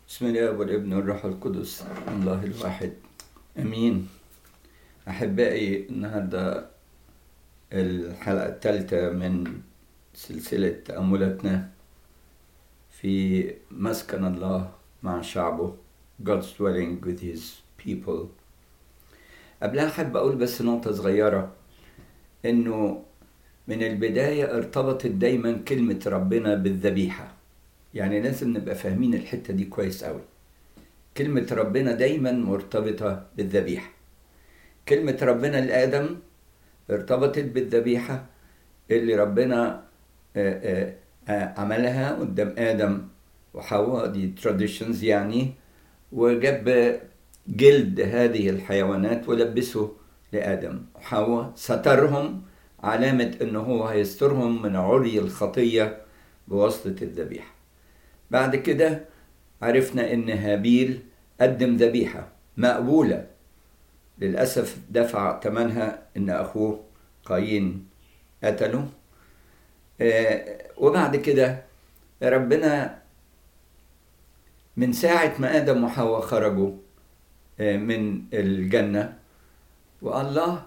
بسم الله والابن والروح القدس الله الواحد امين احبائي النهارده الحلقه الثالثه من سلسله تاملاتنا في مسكن الله مع شعبه God's dwelling with his people قبلها احب اقول بس نقطه صغيره انه من البدايه ارتبطت دايما كلمه ربنا بالذبيحه يعني لازم نبقى فاهمين الحتة دي كويس قوي كلمة ربنا دايما مرتبطة بالذبيحة كلمة ربنا لآدم ارتبطت بالذبيحة اللي ربنا آآ آآ عملها قدام آدم وحواء دي تراديشنز يعني وجاب جلد هذه الحيوانات ولبسه لآدم وحواء سترهم علامة إنه هو هيسترهم من عري الخطية بواسطة الذبيحة بعد كده عرفنا ان هابيل قدم ذبيحة مقبولة للأسف دفع ثمنها ان أخوه قايين قتله آه وبعد كده ربنا من ساعة ما آدم وحواء خرجوا آه من الجنة والله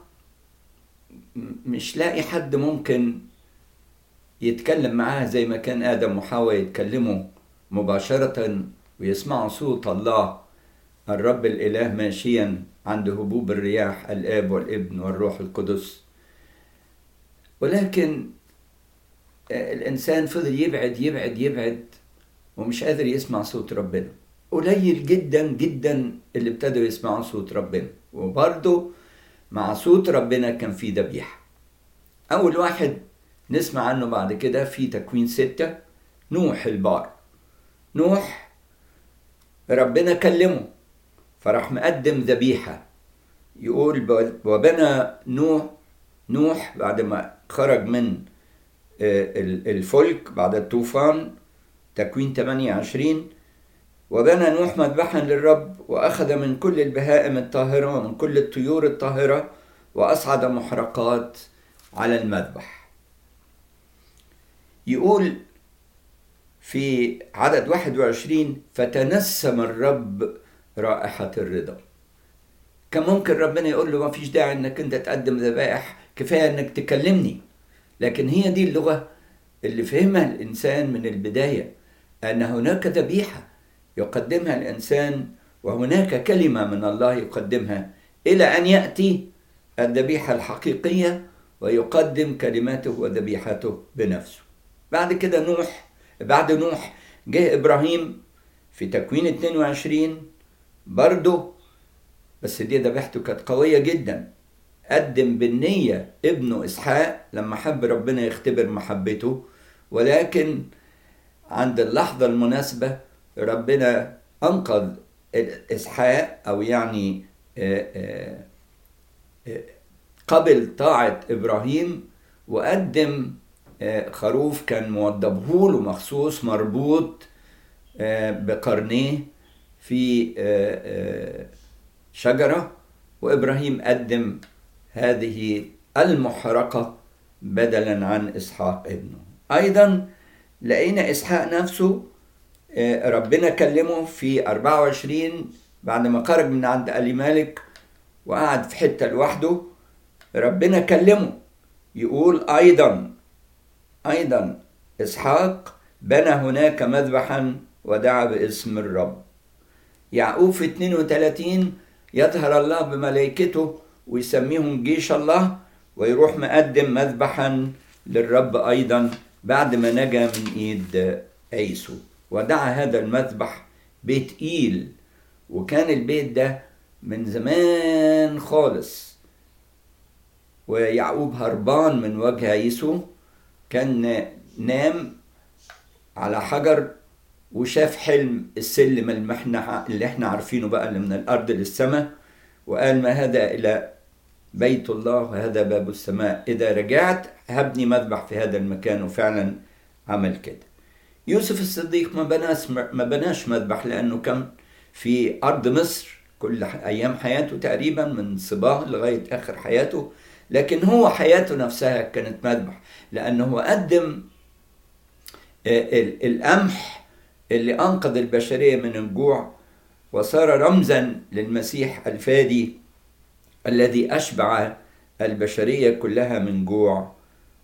مش لاقي حد ممكن يتكلم معاه زي ما كان آدم وحواء يتكلموا مباشرة ويسمعوا صوت الله الرب الإله ماشيا عند هبوب الرياح الآب والابن والروح القدس ولكن الإنسان فضل يبعد يبعد يبعد ومش قادر يسمع صوت ربنا قليل جدا جدا اللي ابتدوا يسمعوا صوت ربنا وبرضه مع صوت ربنا كان في ذبيحة أول واحد نسمع عنه بعد كده في تكوين ستة نوح البار نوح ربنا كلمه فراح مقدم ذبيحة يقول وبنى نوح نوح بعد ما خرج من الفلك بعد الطوفان تكوين 28 وبنى نوح مذبحا للرب وأخذ من كل البهائم الطاهرة ومن كل الطيور الطاهرة وأصعد محرقات على المذبح يقول في عدد 21 فتنسم الرب رائحة الرضا كان ممكن ربنا يقول له ما فيش داعي انك انت تقدم ذبائح كفاية انك تكلمني لكن هي دي اللغة اللي فهمها الإنسان من البداية أن هناك ذبيحة يقدمها الإنسان وهناك كلمة من الله يقدمها إلى أن يأتي الذبيحة الحقيقية ويقدم كلماته وذبيحته بنفسه بعد كده نوح بعد نوح جه ابراهيم في تكوين 22 برضه بس دي ذبيحته كانت قويه جدا قدم بالنية ابنه إسحاق لما حب ربنا يختبر محبته ولكن عند اللحظة المناسبة ربنا أنقذ إسحاق أو يعني قبل طاعة إبراهيم وقدم خروف كان موضبهوله مخصوص مربوط بقرنيه في شجرة وإبراهيم قدم هذه المحرقة بدلا عن إسحاق ابنه أيضا لقينا إسحاق نفسه ربنا كلمه في 24 بعد ما خرج من عند ألي مالك وقعد في حتة لوحده ربنا كلمه يقول أيضا أيضا إسحاق بنى هناك مذبحا ودعا باسم الرب يعقوب في 32 يظهر الله بملائكته ويسميهم جيش الله ويروح مقدم مذبحا للرب أيضا بعد ما نجا من إيد عيسو ودعا هذا المذبح بيت إيل وكان البيت ده من زمان خالص ويعقوب هربان من وجه عيسو كان نام على حجر وشاف حلم السلم اللي احنا اللي احنا عارفينه بقى اللي من الارض للسماء وقال ما هذا الى بيت الله وهذا باب السماء اذا رجعت هبني مذبح في هذا المكان وفعلا عمل كده يوسف الصديق ما بناش ما بناش مذبح لانه كان في ارض مصر كل ايام حياته تقريبا من صباه لغايه اخر حياته لكن هو حياته نفسها كانت مذبح لانه قدم القمح اللي أنقذ البشرية من الجوع وصار رمزا للمسيح الفادي الذي أشبع البشرية كلها من جوع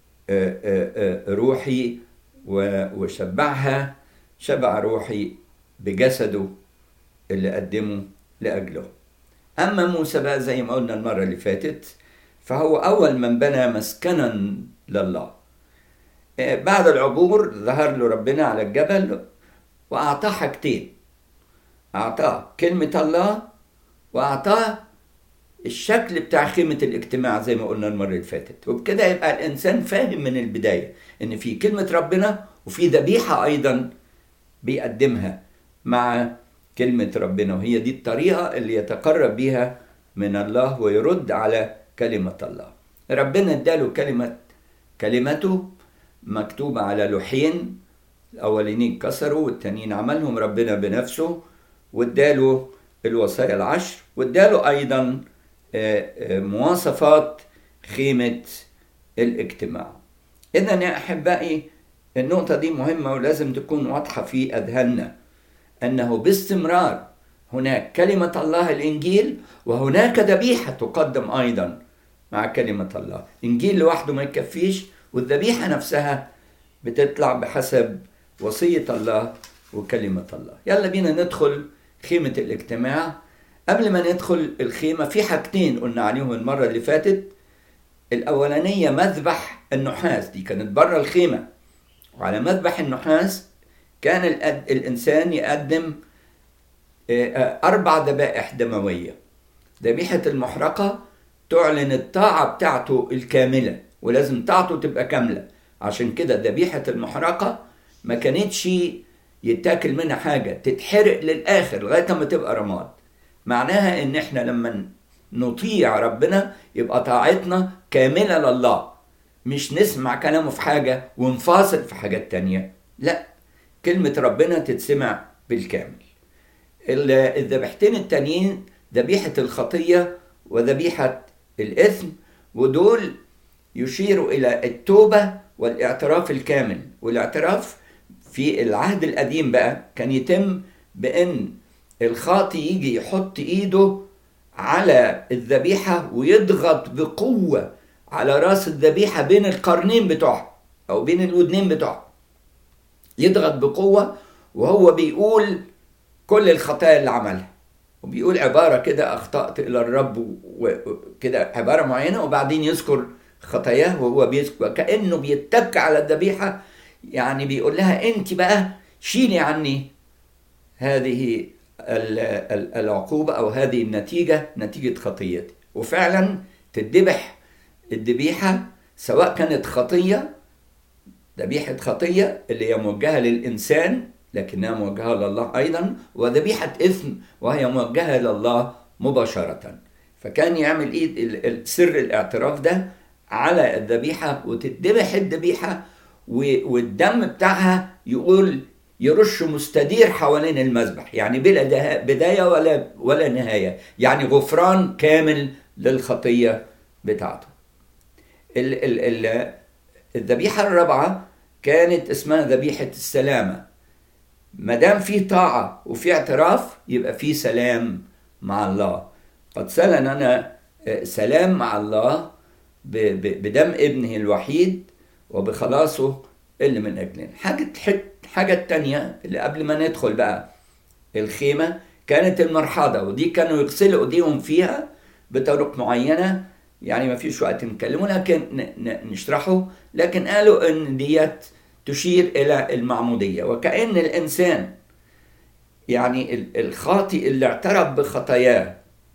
روحي وشبعها شبع روحي بجسده اللي قدمه لأجله أما موسى بقى زي ما قلنا المرة اللي فاتت فهو أول من بنى مسكنا لله بعد العبور ظهر له ربنا على الجبل وأعطاه حاجتين أعطاه كلمة الله وأعطاه الشكل بتاع خيمة الاجتماع زي ما قلنا المرة اللي فاتت وبكده يبقى الإنسان فاهم من البداية إن في كلمة ربنا وفي ذبيحة أيضا بيقدمها مع كلمة ربنا وهي دي الطريقة اللي يتقرب بيها من الله ويرد على كلمة الله ربنا اداله كلمة كلمته مكتوبة على لوحين الأولين اتكسروا والتانيين عملهم ربنا بنفسه واداله الوصايا العشر واداله أيضا مواصفات خيمة الاجتماع إذا يا أحبائي النقطة دي مهمة ولازم تكون واضحة في أذهاننا أنه باستمرار هناك كلمة الله الإنجيل وهناك ذبيحة تقدم أيضا مع كلمة الله إنجيل لوحده ما يكفيش والذبيحة نفسها بتطلع بحسب وصية الله وكلمة الله يلا بينا ندخل خيمة الاجتماع قبل ما ندخل الخيمة في حاجتين قلنا عليهم المرة اللي فاتت الأولانية مذبح النحاس دي كانت بره الخيمة وعلى مذبح النحاس كان الإنسان يقدم أربع ذبائح دموية ذبيحة المحرقة تعلن الطاعة بتاعته الكاملة ولازم طاعته تبقى كاملة عشان كده ذبيحة المحرقة ما كانتش يتاكل منها حاجة تتحرق للآخر لغاية ما تبقى رماد معناها إن إحنا لما نطيع ربنا يبقى طاعتنا كاملة لله مش نسمع كلامه في حاجة ونفاصل في حاجات تانية لا كلمة ربنا تتسمع بالكامل الذبيحتين التانيين ذبيحة الخطية وذبيحة الإثم ودول يشيروا إلى التوبة والاعتراف الكامل والاعتراف في العهد القديم بقى كان يتم بأن الخاطي يجي يحط إيده على الذبيحة ويضغط بقوة على راس الذبيحة بين القرنين بتوعها أو بين الودنين بتوعها يضغط بقوة وهو بيقول كل الخطايا اللي عملها وبيقول عبارة كده أخطأت إلى الرب وكده عبارة معينة وبعدين يذكر خطاياه وهو بيذكر كأنه بيتك على الذبيحة يعني بيقول لها أنت بقى شيلي عني هذه العقوبة أو هذه النتيجة نتيجة خطيتي وفعلا تذبح الذبيحة سواء كانت خطية ذبيحة خطية اللي هي موجهة للإنسان لكنها موجهة لله أيضا وذبيحة إثم وهي موجهة لله مباشرة فكان يعمل إيه سر الاعتراف ده على الذبيحة وتتذبح الذبيحة والدم بتاعها يقول يرش مستدير حوالين المذبح يعني بلا بداية ولا ولا نهاية يعني غفران كامل للخطية بتاعته ال ال ال الذبيحة الرابعة كانت اسمها ذبيحة السلامة ما دام في طاعة وفي اعتراف يبقى في سلام مع الله قد سلنا سلام مع الله بدم ابنه الوحيد وبخلاصه اللي من اجلنا حاجه حاجه التانية اللي قبل ما ندخل بقى الخيمه كانت المرحاضه ودي كانوا يغسلوا ايديهم فيها بطرق معينه يعني ما فيش وقت نتكلمه لكن نشرحه لكن قالوا ان ديت تشير الى المعموديه وكأن الانسان يعني الخاطئ اللي اعترف بخطاياه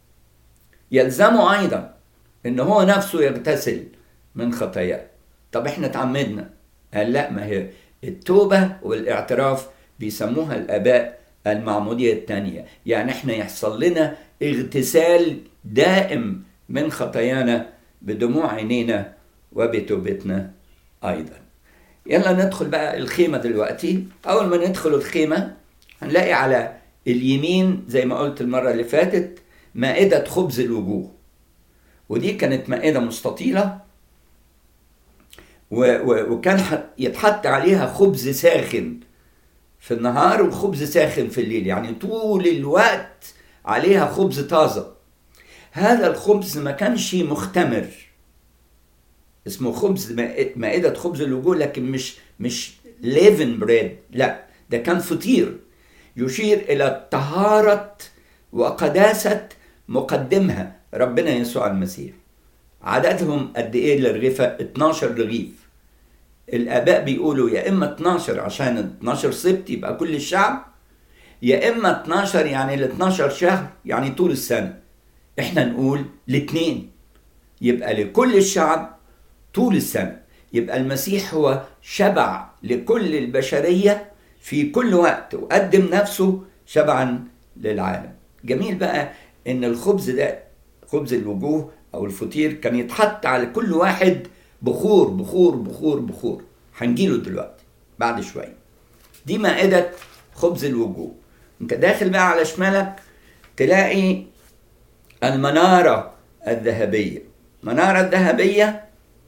يلزمه ايضا ان هو نفسه يغتسل من خطاياه طب احنا اتعمدنا قال لا ما هي التوبة والاعتراف بيسموها الآباء المعمودية الثانية يعني احنا يحصل لنا اغتسال دائم من خطايانا بدموع عينينا وبتوبتنا أيضا يلا ندخل بقى الخيمة دلوقتي أول ما ندخل الخيمة هنلاقي على اليمين زي ما قلت المرة اللي فاتت مائدة خبز الوجوه ودي كانت مائدة مستطيلة وكان يتحط عليها خبز ساخن في النهار وخبز ساخن في الليل يعني طول الوقت عليها خبز طازة هذا الخبز ما كانش مختمر اسمه خبز مائدة خبز الوجوه لكن مش مش ليفن بريد لا ده كان فطير يشير إلى طهارة وقداسة مقدمها ربنا يسوع المسيح عددهم قد ايه للرغيفة 12 رغيف الآباء بيقولوا يا إما 12 عشان 12 سبت يبقى كل الشعب يا إما 12 يعني ال 12 شهر يعني طول السنة إحنا نقول الاثنين يبقى لكل الشعب طول السنة يبقى المسيح هو شبع لكل البشرية في كل وقت وقدم نفسه شبعا للعالم جميل بقى ان الخبز ده خبز الوجوه او الفطير كان يتحط على كل واحد بخور بخور بخور بخور هنجيله دلوقتي بعد شويه دي مائده خبز الوجوه انت داخل بقى على شمالك تلاقي المناره الذهبيه المناره الذهبيه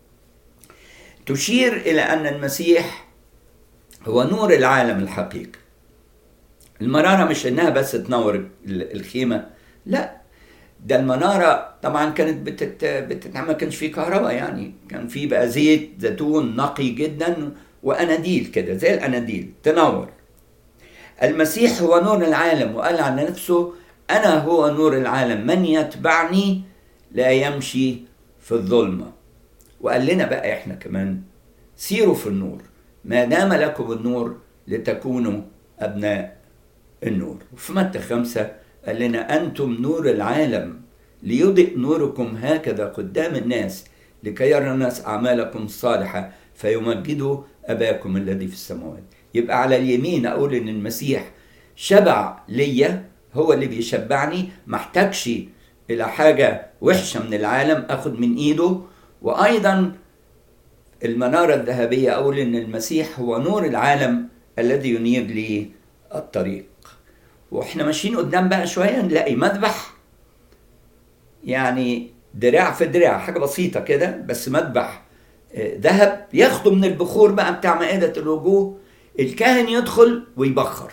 تشير الى ان المسيح هو نور العالم الحقيقي المناره مش انها بس تنور الخيمه لا ده المنارة طبعا كانت بتت... بتت... ما كانش فيه كهرباء يعني كان فيه بقى زيت زيتون نقي جدا وأناديل كده زي الأناديل تنور المسيح هو نور العالم وقال عن نفسه أنا هو نور العالم من يتبعني لا يمشي في الظلمة وقال لنا بقى إحنا كمان سيروا في النور ما دام لكم النور لتكونوا أبناء النور وفي متى خمسة قال لنا أنتم نور العالم ليضئ نوركم هكذا قدام الناس لكي يرى الناس أعمالكم الصالحة فيمجدوا أباكم الذي في السماوات يبقى على اليمين أقول إن المسيح شبع ليا هو اللي بيشبعني محتاجش إلى حاجة وحشة من العالم أخد من إيده وأيضا المنارة الذهبية أقول إن المسيح هو نور العالم الذي ينير لي الطريق واحنا ماشيين قدام بقى شويه نلاقي مذبح يعني دراع في دراع حاجه بسيطه كده بس مذبح ذهب ياخدوا من البخور بقى بتاع مائده الوجوه الكاهن يدخل ويبخر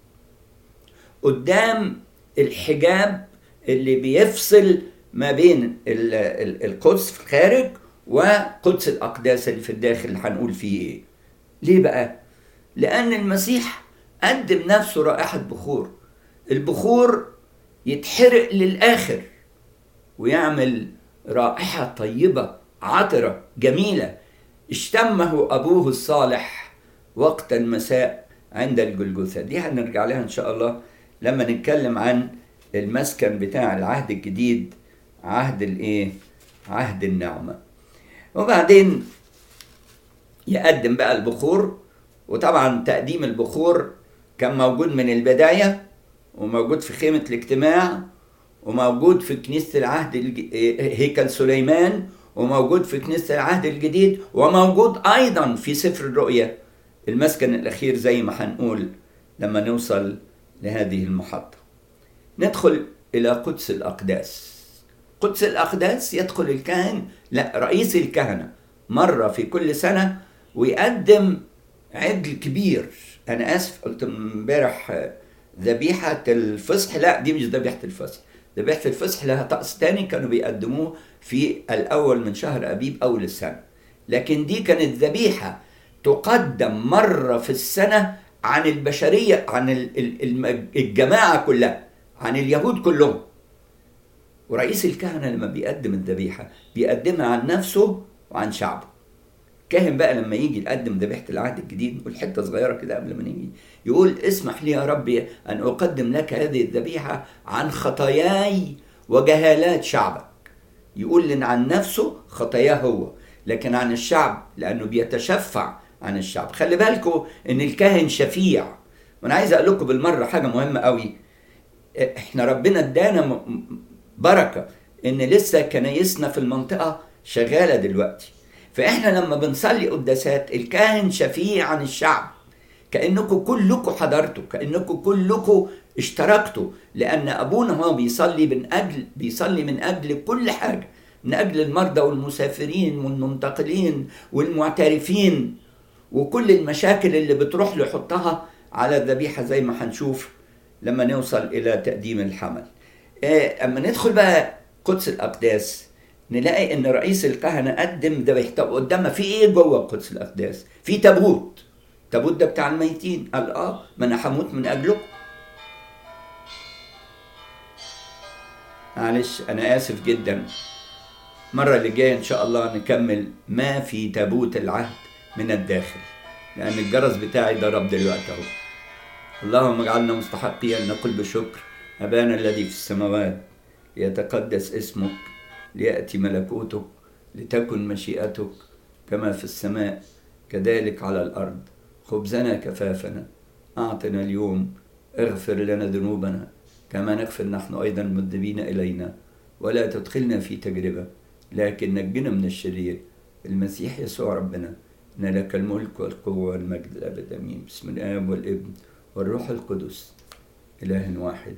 قدام الحجاب اللي بيفصل ما بين القدس في الخارج وقدس الاقداس اللي في الداخل اللي هنقول فيه ايه ليه بقى لان المسيح قدم نفسه رائحه بخور البخور يتحرق للآخر ويعمل رائحة طيبة عطرة جميلة اشتمه أبوه الصالح وقت المساء عند الجلجثة دي هنرجع لها إن شاء الله لما نتكلم عن المسكن بتاع العهد الجديد عهد الإيه؟ عهد النعمة وبعدين يقدم بقى البخور وطبعا تقديم البخور كان موجود من البدايه وموجود في خيمة الاجتماع وموجود في كنيسة العهد الج... هيكل سليمان وموجود في كنيسة العهد الجديد وموجود أيضا في سفر الرؤيا المسكن الأخير زي ما هنقول لما نوصل لهذه المحطة ندخل إلى قدس الأقداس قدس الأقداس يدخل الكاهن لا رئيس الكهنة مرة في كل سنة ويقدم عجل كبير أنا آسف قلت امبارح ذبيحة الفصح لا دي مش ذبيحة الفصح ذبيحة الفصح لها طقس تاني كانوا بيقدموه في الأول من شهر أبيب أول السنة لكن دي كانت ذبيحة تقدم مرة في السنة عن البشرية عن الجماعة كلها عن اليهود كلهم ورئيس الكهنة لما بيقدم الذبيحة بيقدمها عن نفسه وعن شعبه كاهن بقى لما يجي يقدم ذبيحة العهد الجديد نقول حتة صغيرة كده قبل ما نيجي يقول اسمح لي يا ربي أن أقدم لك هذه الذبيحة عن خطاياي وجهالات شعبك يقول لنا عن نفسه خطاياه هو لكن عن الشعب لأنه بيتشفع عن الشعب خلي بالكم إن الكاهن شفيع وأنا عايز أقول لكم بالمرة حاجة مهمة قوي إحنا ربنا ادانا بركة إن لسه كنايسنا في المنطقة شغالة دلوقتي فاحنا لما بنصلي قداسات الكاهن شفيع عن الشعب كانكم كلكم حضرتوا كانكم كلكم اشتركتوا لان ابونا هو بيصلي من اجل بيصلي من اجل كل حاجه من اجل المرضى والمسافرين والمنتقلين والمعترفين وكل المشاكل اللي بتروح له يحطها على الذبيحة زي ما هنشوف لما نوصل إلى تقديم الحمل إيه أما ندخل بقى قدس الأقداس نلاقي إن رئيس الكهنة قدم ذبيحته قدامها في إيه جوه قدس الأقداس؟ في تابوت التابوت ده بتاع الميتين قال آه ما أنا هموت من أجلكم معلش أنا آسف جدا المرة اللي جاية إن شاء الله نكمل ما في تابوت العهد من الداخل لأن الجرس بتاعي ضرب دلوقتي أهو اللهم اجعلنا مستحقين أن نقول بشكر أبانا الذي في السماوات ليتقدس اسمك ليأتي ملكوتك لتكن مشيئتك كما في السماء كذلك على الأرض خبزنا كفافنا أعطنا اليوم اغفر لنا ذنوبنا كما نغفر نحن أيضا المذنبين إلينا ولا تدخلنا في تجربة لكن نجنا من الشرير المسيح يسوع ربنا إن لك الملك والقوة والمجد الأبد أمين بسم الآب والابن والروح القدس إله واحد